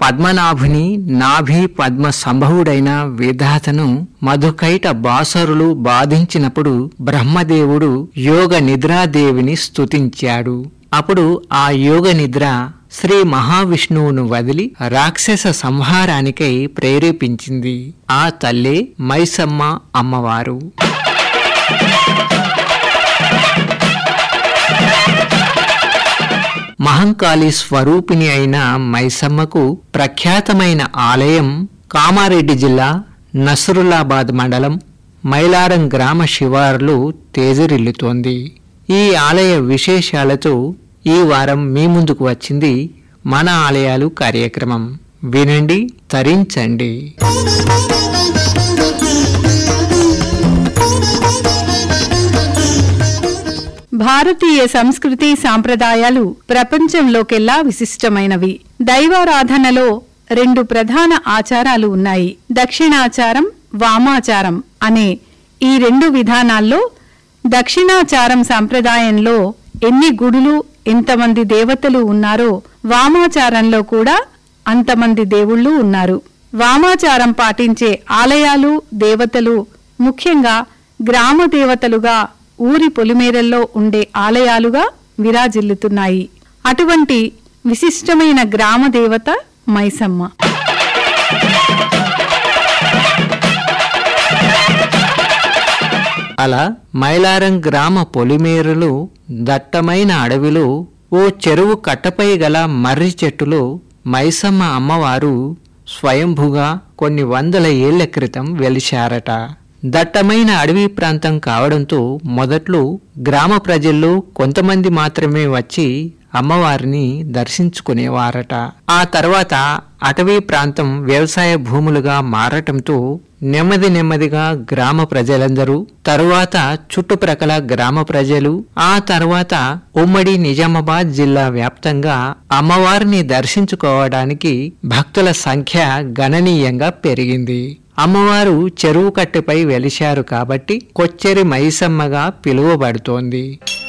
పద్మనాభుని నాభి పద్మ సంభవుడైన విధాతను మధుకైట బాసరులు బాధించినప్పుడు బ్రహ్మదేవుడు యోగ నిద్రాదేవిని స్తుతించాడు అప్పుడు ఆ యోగ నిద్ర శ్రీ మహావిష్ణువును వదిలి రాక్షస సంహారానికై ప్రేరేపించింది ఆ తల్లే మైసమ్మ అమ్మవారు మహంకాళి స్వరూపిణి అయిన మైసమ్మకు ప్రఖ్యాతమైన ఆలయం కామారెడ్డి జిల్లా నసరులాబాద్ మండలం మైలారం గ్రామ శివారులు తేజరిల్లుతోంది ఈ ఆలయ విశేషాలతో ఈ వారం మీ ముందుకు వచ్చింది మన ఆలయాలు కార్యక్రమం వినండి తరించండి భారతీయ సంస్కృతి సాంప్రదాయాలు ప్రపంచంలోకెల్లా విశిష్టమైనవి దైవారాధనలో రెండు ప్రధాన ఆచారాలు ఉన్నాయి దక్షిణాచారం వామాచారం అనే ఈ రెండు విధానాల్లో దక్షిణాచారం సాంప్రదాయంలో ఎన్ని గుడులు ఎంతమంది దేవతలు ఉన్నారో వామాచారంలో కూడా అంతమంది దేవుళ్ళు ఉన్నారు వామాచారం పాటించే ఆలయాలు దేవతలు ముఖ్యంగా గ్రామ దేవతలుగా ఊరి పొలిమేరల్లో ఉండే ఆలయాలుగా విరాజిల్లుతున్నాయి అటువంటి విశిష్టమైన గ్రామ దేవత మైసమ్మ అలా మైలారం గ్రామ పొలిమేరలు దట్టమైన అడవిలో ఓ చెరువు కట్టపై గల మర్రి చెట్టులో మైసమ్మ అమ్మవారు స్వయంభుగా కొన్ని వందల ఏళ్ల క్రితం వెలిశారట దట్టమైన అడవి ప్రాంతం కావడంతో మొదట్లో గ్రామ ప్రజల్లో కొంతమంది మాత్రమే వచ్చి అమ్మవారిని దర్శించుకునేవారట ఆ తర్వాత అటవీ ప్రాంతం వ్యవసాయ భూములుగా మారటంతో నెమ్మది నెమ్మదిగా గ్రామ ప్రజలందరూ తరువాత చుట్టుప్రక్కల గ్రామ ప్రజలు ఆ తర్వాత ఉమ్మడి నిజామాబాద్ జిల్లా వ్యాప్తంగా అమ్మవారిని దర్శించుకోవడానికి భక్తుల సంఖ్య గణనీయంగా పెరిగింది అమ్మవారు చెరువు కట్టెపై వెలిశారు కాబట్టి కొచ్చెరి మైసమ్మగా పిలువబడుతోంది